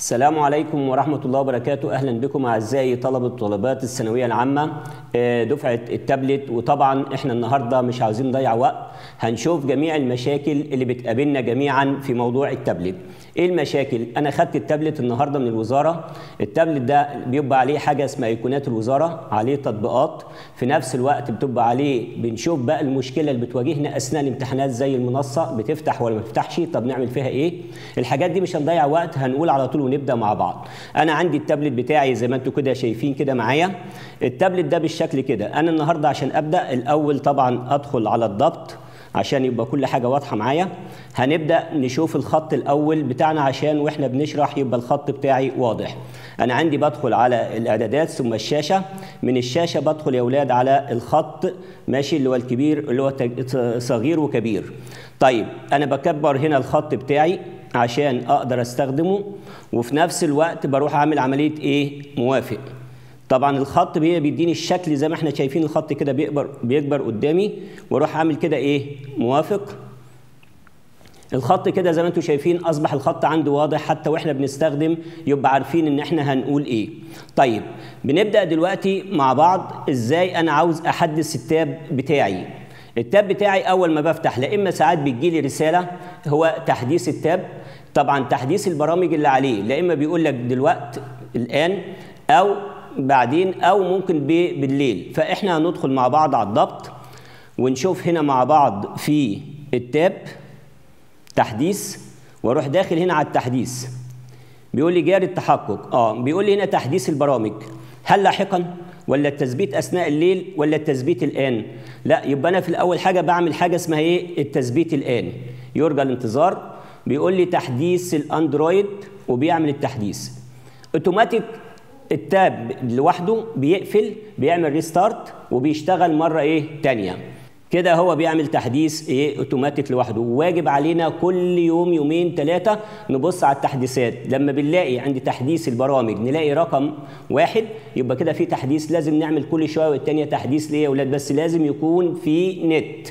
السلام عليكم ورحمة الله وبركاته أهلا بكم أعزائي طلبة طلبات الثانوية العامة آه، دفعة التابلت وطبعا احنا النهاردة مش عاوزين نضيع وقت هنشوف جميع المشاكل اللي بتقابلنا جميعا في موضوع التابلت ايه المشاكل انا خدت التابلت النهارده من الوزاره التابلت ده بيبقى عليه حاجه اسمها ايقونات الوزاره عليه تطبيقات في نفس الوقت بتبقى عليه بنشوف بقى المشكله اللي بتواجهنا اثناء الامتحانات زي المنصه بتفتح ولا ما بتفتحش طب نعمل فيها ايه الحاجات دي مش هنضيع وقت هنقول على طول ونبدا مع بعض انا عندي التابلت بتاعي زي ما انتم كده شايفين كده معايا التابلت ده بالشكل كده انا النهارده عشان ابدا الاول طبعا ادخل على الضبط عشان يبقى كل حاجه واضحه معايا هنبدا نشوف الخط الاول بتاعنا عشان واحنا بنشرح يبقى الخط بتاعي واضح انا عندي بدخل على الاعدادات ثم الشاشه من الشاشه بدخل يا اولاد على الخط ماشي اللي هو الكبير اللي هو تج- صغير وكبير طيب انا بكبر هنا الخط بتاعي عشان اقدر استخدمه وفي نفس الوقت بروح اعمل عمليه ايه موافق طبعا الخط بي- بيديني الشكل زي ما احنا شايفين الخط كده بيكبر بيكبر قدامي واروح اعمل كده ايه موافق الخط كده زي ما انتم شايفين اصبح الخط عندي واضح حتى واحنا بنستخدم يبقى عارفين ان احنا هنقول ايه طيب بنبدا دلوقتي مع بعض ازاي انا عاوز احدث التاب بتاعي التاب بتاعي اول ما بفتح لا اما ساعات بتجيلي رساله هو تحديث التاب طبعا تحديث البرامج اللي عليه لا اما بيقول لك دلوقتي الان او بعدين او ممكن ب- بالليل فاحنا هندخل مع بعض على الضبط ونشوف هنا مع بعض في التاب تحديث واروح داخل هنا على التحديث بيقول لي جاري التحقق اه بيقول لي هنا تحديث البرامج هل لاحقا ولا التثبيت اثناء الليل ولا التثبيت الان لا يبقى انا في الاول حاجه بعمل حاجه اسمها ايه التثبيت الان يرجى الانتظار بيقول لي تحديث الاندرويد وبيعمل التحديث اوتوماتيك التاب لوحده بيقفل بيعمل ريستارت وبيشتغل مره ايه تانية كده هو بيعمل تحديث ايه اوتوماتيك لوحده واجب علينا كل يوم يومين ثلاثه نبص على التحديثات لما بنلاقي عند تحديث البرامج نلاقي رقم واحد يبقى كده في تحديث لازم نعمل كل شويه والتانيه تحديث ليه يا اولاد بس لازم يكون في نت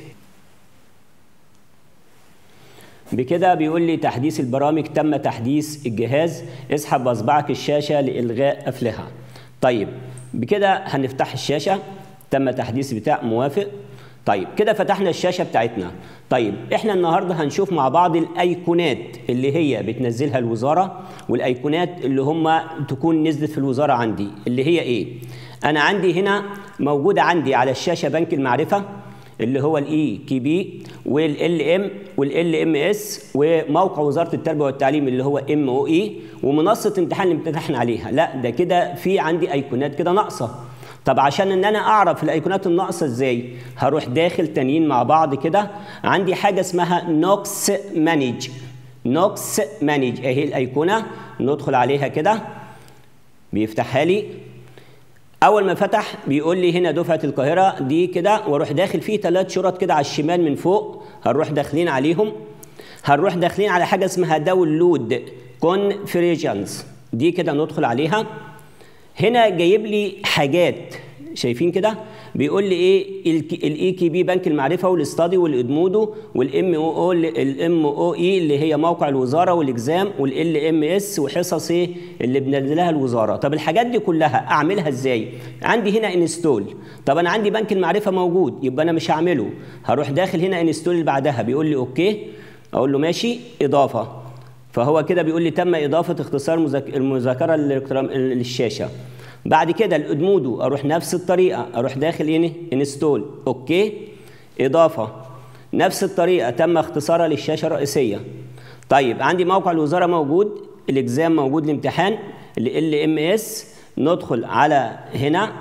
بكده بيقول لي تحديث البرامج تم تحديث الجهاز اسحب اصبعك الشاشه لالغاء قفلها طيب بكده هنفتح الشاشه تم تحديث بتاع موافق طيب كده فتحنا الشاشه بتاعتنا طيب احنا النهارده هنشوف مع بعض الايقونات اللي هي بتنزلها الوزاره والايقونات اللي هم تكون نزلت في الوزاره عندي اللي هي ايه انا عندي هنا موجوده عندي على الشاشه بنك المعرفه اللي هو الاي كي بي والال ام والال ام اس وموقع وزاره التربيه والتعليم اللي هو ام او اي ومنصه امتحان اللي امتحنا عليها لا ده كده في عندي ايقونات كده ناقصه طب عشان ان انا اعرف الايقونات الناقصه ازاي هروح داخل تانيين مع بعض كده عندي حاجه اسمها نوكس مانج نوكس مانج اهي الايقونه ندخل عليها كده بيفتحها لي اول ما فتح بيقول لي هنا دفعه القاهره دي كده واروح داخل فيه ثلاث شرط كده على الشمال من فوق هنروح داخلين عليهم هنروح داخلين على حاجه اسمها داونلود كونفريجنز دي كده ندخل عليها هنا جايب لي حاجات شايفين كده بيقول لي ايه الاي كي بي بنك المعرفه والاستادي والادمودو والام او او الام او اي اللي هي موقع الوزاره والاكزام والال ام اس وحصص ايه اللي بنزلها الوزاره طب الحاجات دي كلها اعملها ازاي عندي هنا انستول طب انا عندي بنك المعرفه موجود يبقى انا مش هعمله هروح داخل هنا انستول اللي بعدها بيقول لي اوكي اقول له ماشي اضافه فهو كده بيقول لي تم اضافه اختصار مذاك- المذاكره للإلكترون- للشاشه بعد كده الادمودو اروح نفس الطريقه اروح داخل هنا انستول اوكي اضافه نفس الطريقه تم اختصارها للشاشه الرئيسيه طيب عندي موقع الوزاره موجود الاكزام موجود الامتحان ال ام اس ندخل على هنا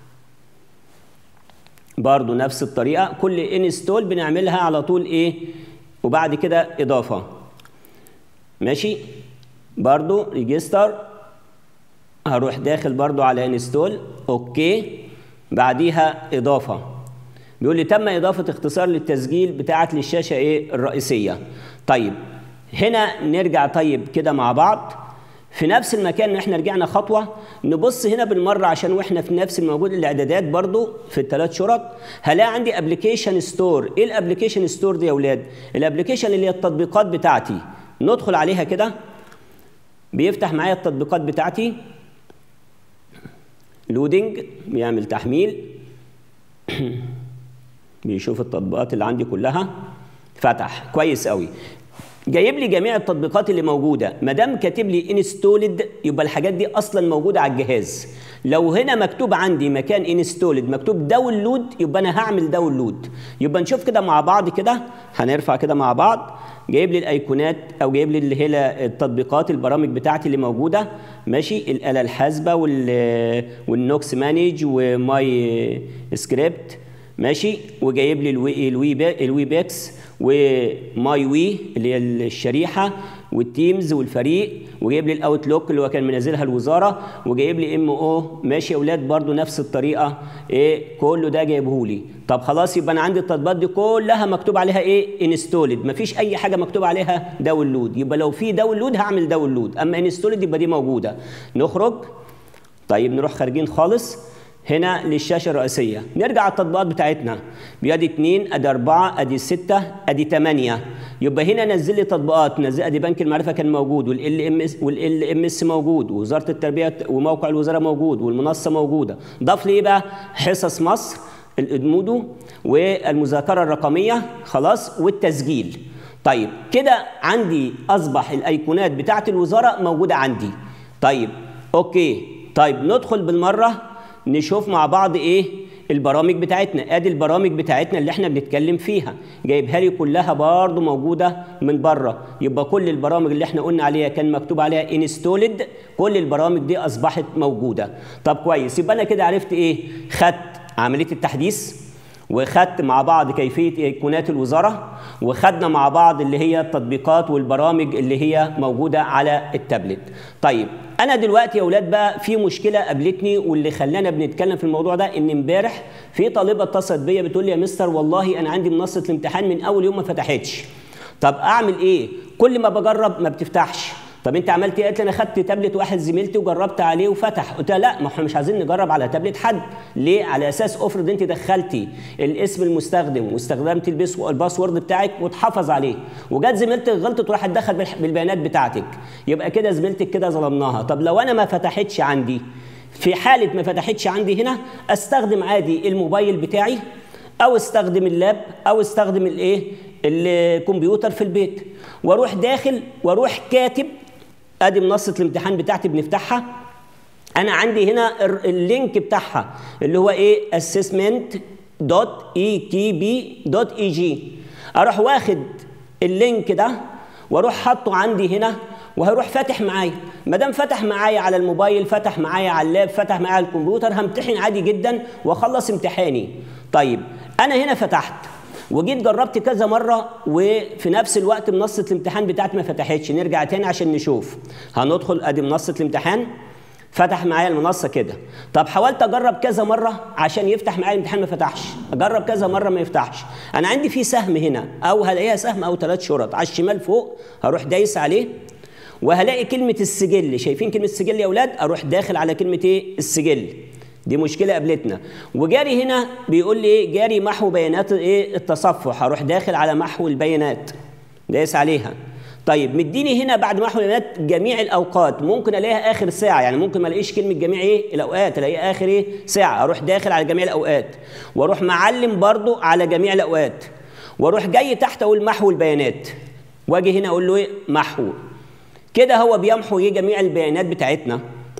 برضو نفس الطريقه كل انستول بنعملها على طول ايه وبعد كده اضافه ماشي برضو ريجستر هروح داخل برضو على انستول اوكي بعديها اضافه بيقول لي تم اضافه اختصار للتسجيل بتاعك للشاشه ايه الرئيسيه طيب هنا نرجع طيب كده مع بعض في نفس المكان اللي احنا رجعنا خطوه نبص هنا بالمره عشان واحنا في نفس الموجود الاعدادات برضو في الثلاث شرط هلاقي عندي ابلكيشن ستور ايه الابلكيشن ستور دي يا اولاد الابلكيشن اللي هي التطبيقات بتاعتي ندخل عليها كده بيفتح معايا التطبيقات بتاعتي لودنج بيعمل تحميل بيشوف التطبيقات اللي عندي كلها فتح كويس قوي جايب لي جميع التطبيقات اللي موجوده ما دام كاتب لي انستولد يبقى الحاجات دي اصلا موجوده على الجهاز لو هنا مكتوب عندي مكان انستولد مكتوب داونلود يبقى انا هعمل داونلود يبقى نشوف كده مع بعض كده هنرفع كده مع بعض جايب لي الايقونات او جايب لي اللي هي التطبيقات البرامج بتاعتي اللي موجوده ماشي الاله الحاسبه والنوكس مانج وماي سكريبت ماشي وجايب لي الوي الوي الوي باكس وماي وي اللي هي الشريحه والتيمز والفريق وجايب لي الاوتلوك اللي هو كان منزلها الوزاره وجايب لي ام او ماشي يا اولاد برده نفس الطريقه ايه كله ده جايبه لي طب خلاص يبقى انا عندي التطبيقات دي كلها مكتوب عليها ايه انستولد مفيش اي حاجه مكتوب عليها داونلود يبقى لو في داونلود هعمل داونلود اما انستولد يبقى دي موجوده نخرج طيب نروح خارجين خالص هنا للشاشه الرئيسيه نرجع على التطبيقات بتاعتنا بيدي 2 ادي 4 ادي 6 ادي 8 يبقى هنا نزل لي تطبيقات نزل ادي بنك المعرفه كان موجود والال ام اس والال ام اس موجود ووزاره التربيه وموقع الوزاره موجود والمنصه موجوده ضاف لي ايه بقى حصص مصر الادمودو والمذاكره الرقميه خلاص والتسجيل طيب كده عندي اصبح الايقونات بتاعه الوزاره موجوده عندي طيب اوكي طيب ندخل بالمره نشوف مع بعض ايه البرامج بتاعتنا ادي البرامج بتاعتنا اللي احنا بنتكلم فيها جايبها لي كلها برضو موجوده من بره يبقى كل البرامج اللي احنا قلنا عليها كان مكتوب عليها انستولد كل البرامج دي اصبحت موجوده طب كويس يبقى انا كده عرفت ايه خدت عمليه التحديث وخدت مع بعض كيفيه ايقونات الوزاره وخدنا مع بعض اللي هي التطبيقات والبرامج اللي هي موجوده على التابلت طيب انا دلوقتي يا اولاد بقى في مشكله قابلتني واللي خلانا بنتكلم في الموضوع ده ان امبارح في طالبه اتصلت بيا بتقول لي يا مستر والله انا عندي منصه الامتحان من اول يوم ما فتحتش طب اعمل ايه كل ما بجرب ما بتفتحش طب انت عملت ايه؟ قالت لي انا خدت تابلت واحد زميلتي وجربت عليه وفتح، قلت لها لا ما احنا مش عايزين نجرب على تابلت حد، ليه؟ على اساس افرض انت دخلتي الاسم المستخدم واستخدمت الباسورد بتاعك واتحفظ عليه، وجت زميلتك غلطت وراحت دخل بالبيانات بتاعتك، يبقى كده زميلتك كده ظلمناها، طب لو انا ما فتحتش عندي في حاله ما فتحتش عندي هنا استخدم عادي الموبايل بتاعي او استخدم اللاب او استخدم الايه؟ الكمبيوتر في البيت واروح داخل واروح كاتب ادي منصه الامتحان بتاعتي بنفتحها انا عندي هنا اللينك بتاعها اللي هو ايه assessment.ekb.eg اروح واخد اللينك ده واروح حاطه عندي هنا وهيروح فاتح معايا ما دام فتح معايا على الموبايل فتح معايا على اللاب فتح معايا على الكمبيوتر همتحن عادي جدا واخلص امتحاني طيب انا هنا فتحت وجيت جربت كذا مره وفي نفس الوقت منصه الامتحان بتاعتي ما فتحتش نرجع تاني عشان نشوف هندخل ادي منصه الامتحان فتح معايا المنصه كده طب حاولت اجرب كذا مره عشان يفتح معايا الامتحان ما فتحش اجرب كذا مره ما يفتحش انا عندي في سهم هنا او هلاقيها سهم او ثلاث شرط على الشمال فوق هروح دايس عليه وهلاقي كلمه السجل شايفين كلمه السجل يا اولاد اروح داخل على كلمه ايه السجل دي مشكله قابلتنا وجاري هنا بيقول لي ايه جاري محو بيانات ايه التصفح هروح داخل على محو البيانات دايس عليها طيب مديني هنا بعد محو البيانات جميع الاوقات ممكن الاقيها اخر ساعه يعني ممكن ما الاقيش كلمه جميع ايه الاوقات الاقيها اخر ايه ساعه اروح داخل على جميع الاوقات واروح معلم برضو على جميع الاوقات واروح جاي تحت اقول محو البيانات واجي هنا اقول له ايه محو كده هو بيمحو ايه جميع البيانات بتاعتنا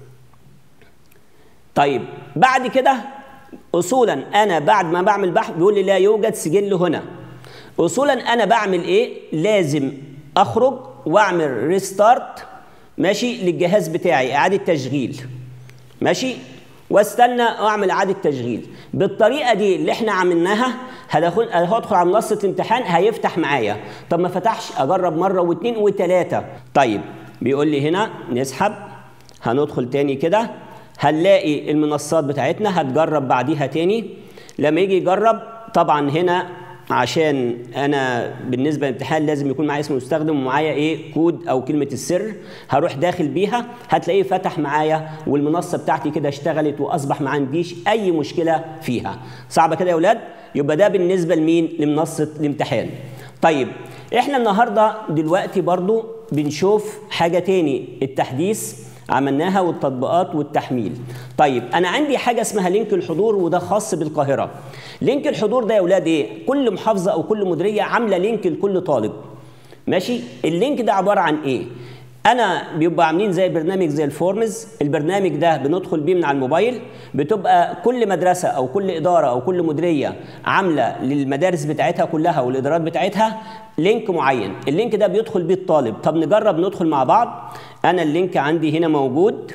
طيب بعد كده اصولا انا بعد ما بعمل بحث بيقول لي لا يوجد سجل هنا اصولا انا بعمل ايه لازم اخرج واعمل ريستارت ماشي للجهاز بتاعي اعاده تشغيل ماشي واستنى اعمل اعاده تشغيل بالطريقه دي اللي احنا عملناها هدخل هدخل على منصه الامتحان هيفتح معايا طب ما فتحش اجرب مره واثنين وثلاثه طيب بيقول لي هنا نسحب هندخل تاني كده هنلاقي المنصات بتاعتنا هتجرب بعديها تاني لما يجي يجرب طبعا هنا عشان انا بالنسبه للامتحان لازم يكون معايا اسم المستخدم ومعايا ايه كود او كلمه السر هروح داخل بيها هتلاقيه فتح معايا والمنصه بتاعتي كده اشتغلت واصبح ما عنديش اي مشكله فيها صعبه كده يا اولاد يبقى ده بالنسبه لمين لمنصه الامتحان طيب احنا النهارده دلوقتي برضو بنشوف حاجه تاني التحديث عملناها والتطبيقات والتحميل طيب انا عندي حاجه اسمها لينك الحضور وده خاص بالقاهره لينك الحضور ده يا اولاد ايه كل محافظه او كل مديريه عامله لينك لكل طالب ماشي اللينك ده عباره عن ايه انا بيبقى عاملين زي برنامج زي الفورمز البرنامج ده بندخل بيه من على الموبايل بتبقى كل مدرسه او كل اداره او كل مديريه عامله للمدارس بتاعتها كلها والادارات بتاعتها لينك معين اللينك ده بيدخل بيه الطالب طب نجرب ندخل مع بعض انا اللينك عندي هنا موجود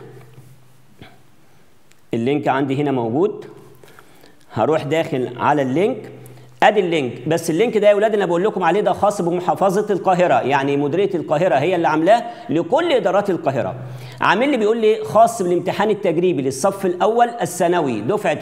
اللينك عندي هنا موجود هروح داخل على اللينك ادي اللينك بس اللينك ده يا اولاد انا بقول لكم عليه ده خاص بمحافظه القاهره يعني مديريه القاهره هي اللي عاملاه لكل ادارات القاهره عامل لي بيقول لي خاص بالامتحان التجريبي للصف الاول الثانوي دفعه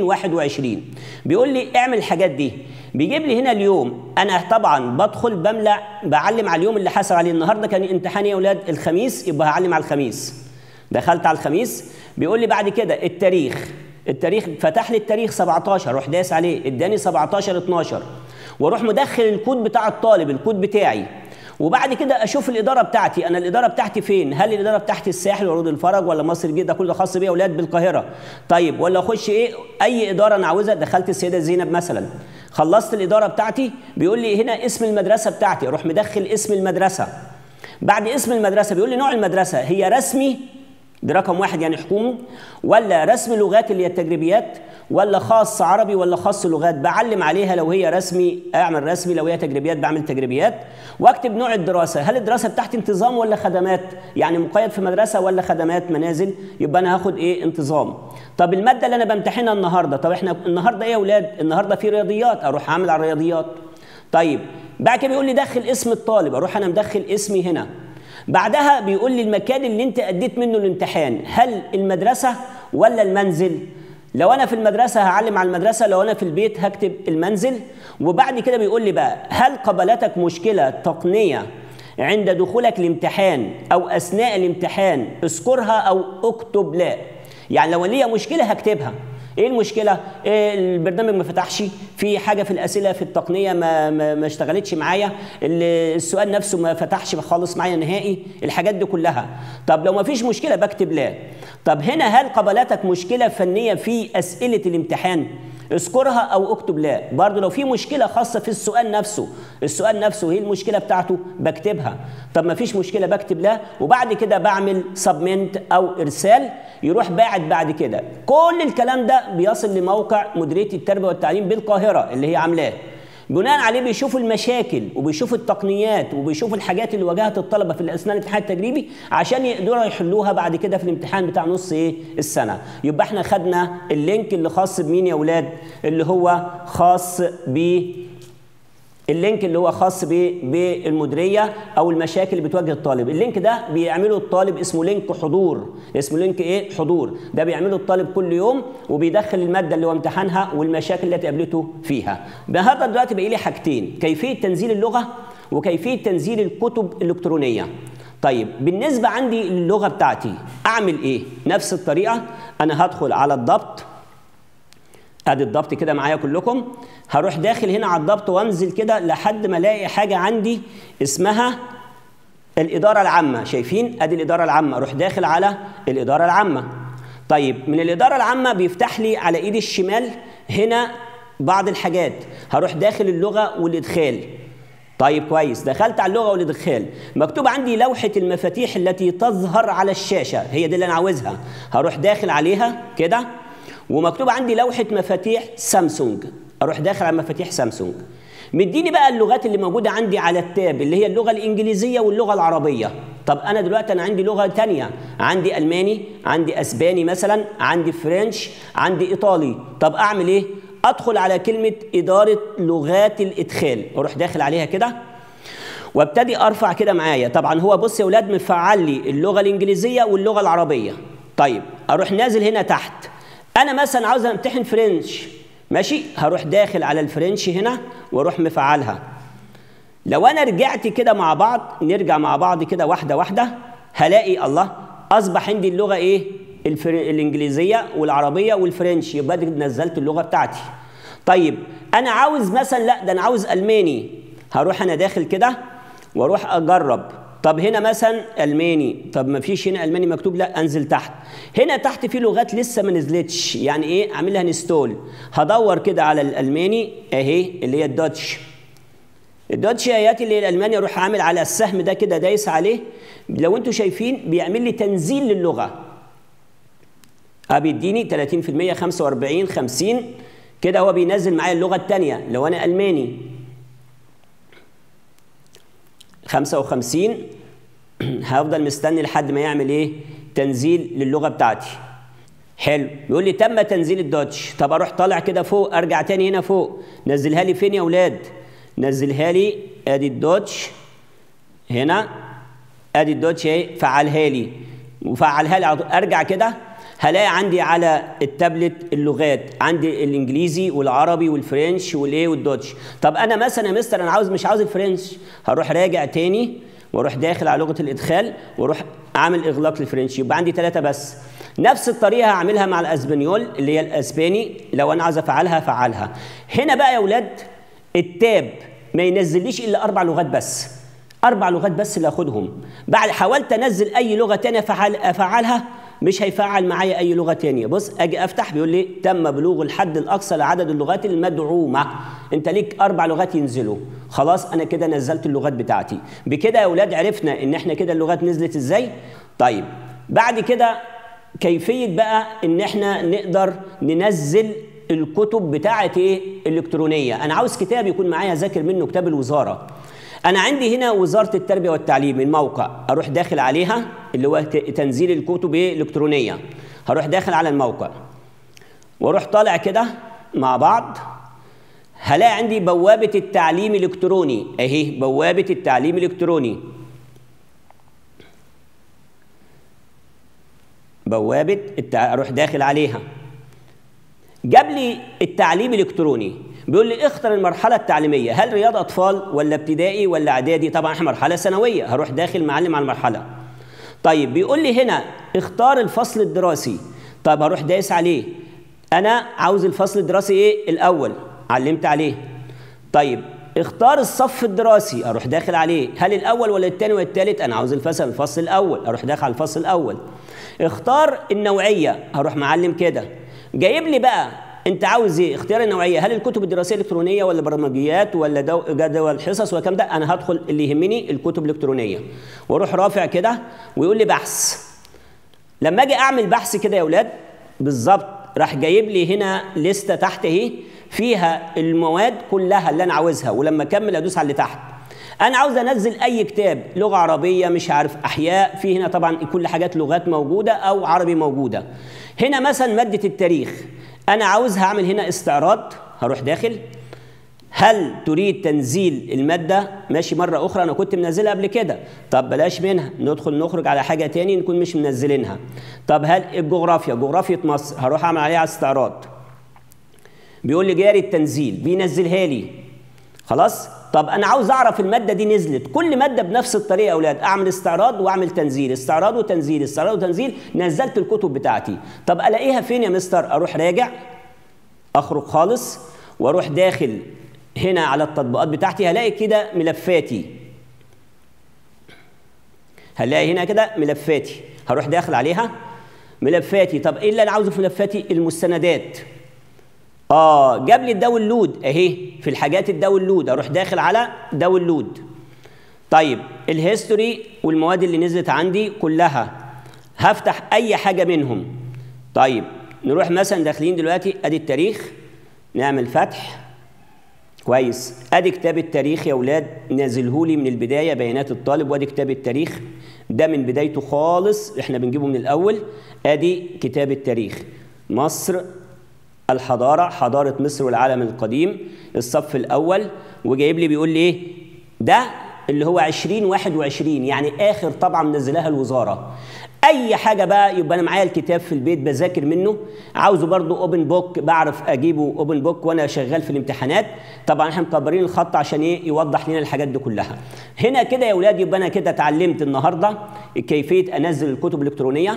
2021 بيقول لي اعمل الحاجات دي بيجيب لي هنا اليوم انا طبعا بدخل بملى بعلم على اليوم اللي حصل عليه النهارده كان امتحان يا اولاد الخميس يبقى هعلم على الخميس دخلت على الخميس بيقول لي بعد كده التاريخ التاريخ فتح لي التاريخ 17 اروح دايس عليه اداني 17 12 واروح مدخل الكود بتاع الطالب الكود بتاعي وبعد كده اشوف الاداره بتاعتي انا الاداره بتاعتي فين هل الاداره بتاعتي الساحل ورود الفرج ولا مصر الجديده ده كله ده خاص بيا اولاد بالقاهره طيب ولا اخش ايه اي اداره انا عاوزها دخلت السيده زينب مثلا خلصت الاداره بتاعتي بيقول لي هنا اسم المدرسه بتاعتي اروح مدخل اسم المدرسه بعد اسم المدرسه بيقول لي نوع المدرسه هي رسمي ده رقم واحد يعني حكومي ولا رسم لغات اللي هي التجريبيات ولا خاص عربي ولا خاص لغات بعلم عليها لو هي رسمي اعمل رسمي لو هي تجريبيات بعمل تجريبيات واكتب نوع الدراسه هل الدراسه بتاعتي انتظام ولا خدمات يعني مقيد في مدرسه ولا خدمات منازل يبقى انا هاخد ايه انتظام طب الماده اللي انا بمتحنها النهارده طب احنا النهارده ايه يا اولاد النهارده في رياضيات اروح اعمل على الرياضيات طيب بعد كده بيقول لي دخل اسم الطالب اروح انا مدخل اسمي هنا بعدها بيقول لي المكان اللي انت اديت منه الامتحان هل المدرسه ولا المنزل لو انا في المدرسه هعلم على المدرسه لو انا في البيت هكتب المنزل وبعد كده بيقول لي بقى هل قابلتك مشكله تقنيه عند دخولك الامتحان او اثناء الامتحان اذكرها او اكتب لا يعني لو ليا مشكله هكتبها ايه المشكله إيه البرنامج ما فتحش في حاجه في الاسئله في التقنيه ما ما, ما اشتغلتش معايا السؤال نفسه ما فتحش خالص معايا نهائي الحاجات دي كلها طب لو ما فيش مشكله بكتب لا طب هنا هل قابلتك مشكله فنيه في اسئله الامتحان اذكرها او اكتب لا برضه لو في مشكله خاصه في السؤال نفسه السؤال نفسه هي المشكله بتاعته بكتبها طب ما فيش مشكله بكتب لا وبعد كده بعمل سبمنت او ارسال يروح باعت بعد كده كل الكلام ده بيصل لموقع مديريه التربيه والتعليم بالقاهره اللي هي عاملاه بناء عليه بيشوفوا المشاكل وبيشوفوا التقنيات وبيشوفوا الحاجات اللي واجهت الطلبه في اثناء الامتحان التجريبي عشان يقدروا يحلوها بعد كده في الامتحان بتاع نص ايه السنه يبقى احنا خدنا اللينك اللي خاص بمين يا اولاد اللي هو خاص ب اللينك اللي هو خاص بالمديريه او المشاكل اللي بتواجه الطالب اللينك ده بيعمله الطالب اسمه لينك حضور اسمه لينك ايه حضور ده بيعمله الطالب كل يوم وبيدخل الماده اللي هو امتحنها والمشاكل اللي قابلته فيها النهارده دلوقتي بقى لي حاجتين كيفيه تنزيل اللغه وكيفيه تنزيل الكتب الالكترونيه طيب بالنسبه عندي اللغه بتاعتي اعمل ايه نفس الطريقه انا هدخل على الضبط ادي الضبط كده معايا كلكم هروح داخل هنا على الضبط وانزل كده لحد ما الاقي حاجه عندي اسمها الاداره العامه شايفين ادي الاداره العامه اروح داخل على الاداره العامه طيب من الاداره العامه بيفتح لي على ايدي الشمال هنا بعض الحاجات هروح داخل اللغه والادخال طيب كويس دخلت على اللغه والادخال مكتوب عندي لوحه المفاتيح التي تظهر على الشاشه هي دي اللي انا عاوزها هروح داخل عليها كده ومكتوب عندي لوحه مفاتيح سامسونج اروح داخل على مفاتيح سامسونج مديني بقى اللغات اللي موجوده عندي على التاب اللي هي اللغه الانجليزيه واللغه العربيه طب انا دلوقتي انا عندي لغه تانية عندي الماني عندي اسباني مثلا عندي فرنش عندي ايطالي طب اعمل ايه ادخل على كلمه اداره لغات الادخال اروح داخل عليها كده وابتدي ارفع كده معايا طبعا هو بص يا اولاد مفعل لي اللغه الانجليزيه واللغه العربيه طيب اروح نازل هنا تحت انا مثلا عاوز امتحن فرنش ماشي هروح داخل على الفرنش هنا واروح مفعلها لو انا رجعت كده مع بعض نرجع مع بعض كده واحده واحده هلاقي الله اصبح عندي اللغه ايه الفر... الانجليزيه والعربيه والفرنش يبقى دي نزلت اللغه بتاعتي طيب انا عاوز مثلا لا ده انا عاوز الماني هروح انا داخل كده واروح اجرب طب هنا مثلا الماني طب ما فيش هنا الماني مكتوب لا انزل تحت هنا تحت في لغات لسه ما نزلتش يعني ايه عاملها انستول هدور كده على الالماني اهي اللي هي الدوتش الدوتش ايات اللي هي الالماني اروح عامل على السهم ده كده دايس عليه لو انتم شايفين بيعمل لي تنزيل للغه اه بيديني 30% 45 50 كده هو بينزل معايا اللغه الثانيه لو انا الماني 55 هفضل مستني لحد ما يعمل ايه تنزيل للغه بتاعتي حلو يقول لي تم تنزيل الدوتش طب اروح طالع كده فوق ارجع تاني هنا فوق نزلها لي فين يا اولاد نزلها لي ادي الدوتش هنا ادي الدوتش اهي فعلها لي وفعلها لي ارجع كده هلاقي عندي على التابلت اللغات عندي الانجليزي والعربي والفرنش والايه والدوتش طب انا مثلا يا مستر انا عاوز مش عاوز الفرنش هروح راجع تاني واروح داخل على لغه الادخال واروح اعمل اغلاق للفرنش يبقى عندي ثلاثه بس نفس الطريقه هعملها مع الاسبانيول اللي هي الاسباني لو انا عاوز افعلها افعلها هنا بقى يا اولاد التاب ما ينزليش الا اربع لغات بس اربع لغات بس اللي اخدهم بعد حاولت انزل اي لغه ثانيه افعل افعلها مش هيفعل معايا اي لغه ثانيه بص اجي افتح بيقول لي تم بلوغ الحد الاقصى لعدد اللغات المدعومه انت ليك اربع لغات ينزلوا خلاص انا كده نزلت اللغات بتاعتي بكده يا اولاد عرفنا ان احنا كده اللغات نزلت ازاي طيب بعد كده كيفيه بقى ان احنا نقدر ننزل الكتب بتاعه ايه الالكترونيه انا عاوز كتاب يكون معايا ذاكر منه كتاب الوزاره انا عندي هنا وزاره التربيه والتعليم الموقع اروح داخل عليها اللي هو تنزيل الكتب ايه الالكترونيه هروح داخل على الموقع واروح طالع كده مع بعض هلاقي عندي بوابه التعليم الالكتروني اهي بوابه التعليم الالكتروني بوابه التع... اروح داخل عليها جاب لي التعليم الالكتروني بيقول لي اختر المرحله التعليميه هل رياض اطفال ولا ابتدائي ولا اعدادي طبعا احنا مرحله ثانويه هروح داخل معلم على المرحله طيب بيقول لي هنا اختار الفصل الدراسي طب هروح دايس عليه انا عاوز الفصل الدراسي ايه الاول علمت عليه طيب اختار الصف الدراسي اروح داخل عليه هل الاول ولا الثاني ولا الثالث انا عاوز الفصل الفصل الاول اروح داخل على الفصل الاول اختار النوعيه هروح معلم كده جايب لي بقى انت عاوز ايه اختيار النوعيه هل الكتب الدراسيه الالكترونيه ولا برمجيات ولا دو... جدول حصص ولا كام ده انا هدخل اللي يهمني الكتب الالكترونيه واروح رافع كده ويقول لي بحث لما اجي اعمل بحث كده يا اولاد بالظبط راح جايب لي هنا لسته تحت اهي فيها المواد كلها اللي انا عاوزها ولما اكمل ادوس على اللي تحت انا عاوز انزل اي كتاب لغه عربيه مش عارف احياء في هنا طبعا كل حاجات لغات موجوده او عربي موجوده هنا مثلا ماده التاريخ انا عاوز هعمل هنا استعراض هروح داخل هل تريد تنزيل المادة ماشي مرة أخرى أنا كنت منزلها قبل كده طب بلاش منها ندخل نخرج على حاجة تاني نكون مش منزلينها طب هل الجغرافيا جغرافيا مصر هروح أعمل عليها استعراض بيقول لي جاري التنزيل بينزلها لي خلاص طب انا عاوز اعرف الماده دي نزلت كل ماده بنفس الطريقه يا اولاد اعمل استعراض واعمل تنزيل استعراض وتنزيل استعراض وتنزيل نزلت الكتب بتاعتي طب الاقيها فين يا مستر اروح راجع اخرج خالص واروح داخل هنا على التطبيقات بتاعتي هلاقي كده ملفاتي هلاقي هنا كده ملفاتي هروح داخل عليها ملفاتي طب ايه اللي انا عاوزه في ملفاتي المستندات اه جاب لي الداونلود اهي في الحاجات الداونلود اروح داخل على داونلود طيب الهيستوري والمواد اللي نزلت عندي كلها هفتح اي حاجه منهم طيب نروح مثلا داخلين دلوقتي ادي التاريخ نعمل فتح كويس ادي كتاب التاريخ يا اولاد نازلهولي من البدايه بيانات الطالب وادي كتاب التاريخ ده من بدايته خالص احنا بنجيبه من الاول ادي كتاب التاريخ مصر الحضارة حضارة مصر والعالم القديم الصف الأول وجايب لي بيقول لي إيه ده اللي هو 2021 يعني آخر طبعة منزلاها الوزارة أي حاجة بقى يبقى أنا معايا الكتاب في البيت بذاكر منه عاوزه برضو أوبن بوك بعرف أجيبه أوبن بوك وأنا شغال في الامتحانات طبعا إحنا مكبرين الخط عشان إيه يوضح لنا الحاجات دي كلها هنا كده يا أولاد يبقى أنا كده اتعلمت النهاردة كيفية أنزل الكتب الإلكترونية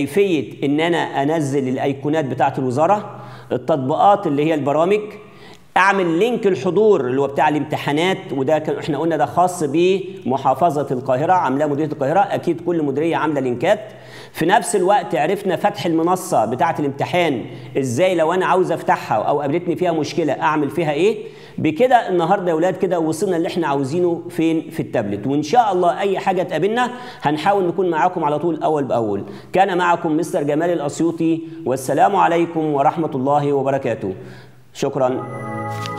كيفية إن أنا أنزل الأيقونات بتاعة الوزارة التطبيقات اللي هي البرامج اعمل لينك الحضور اللي هو بتاع الامتحانات وده كان احنا قلنا ده خاص بمحافظه القاهره عاملاه مديريه القاهره اكيد كل مديريه عامله لينكات في نفس الوقت عرفنا فتح المنصه بتاعه الامتحان ازاي لو انا عاوز افتحها او قابلتني فيها مشكله اعمل فيها ايه بكده النهارده يا اولاد كده وصلنا اللي احنا عاوزينه فين في التابلت وان شاء الله اي حاجه تقابلنا هنحاول نكون معاكم على طول اول باول كان معكم مستر جمال الاسيوطي والسلام عليكم ورحمه الله وبركاته شكرا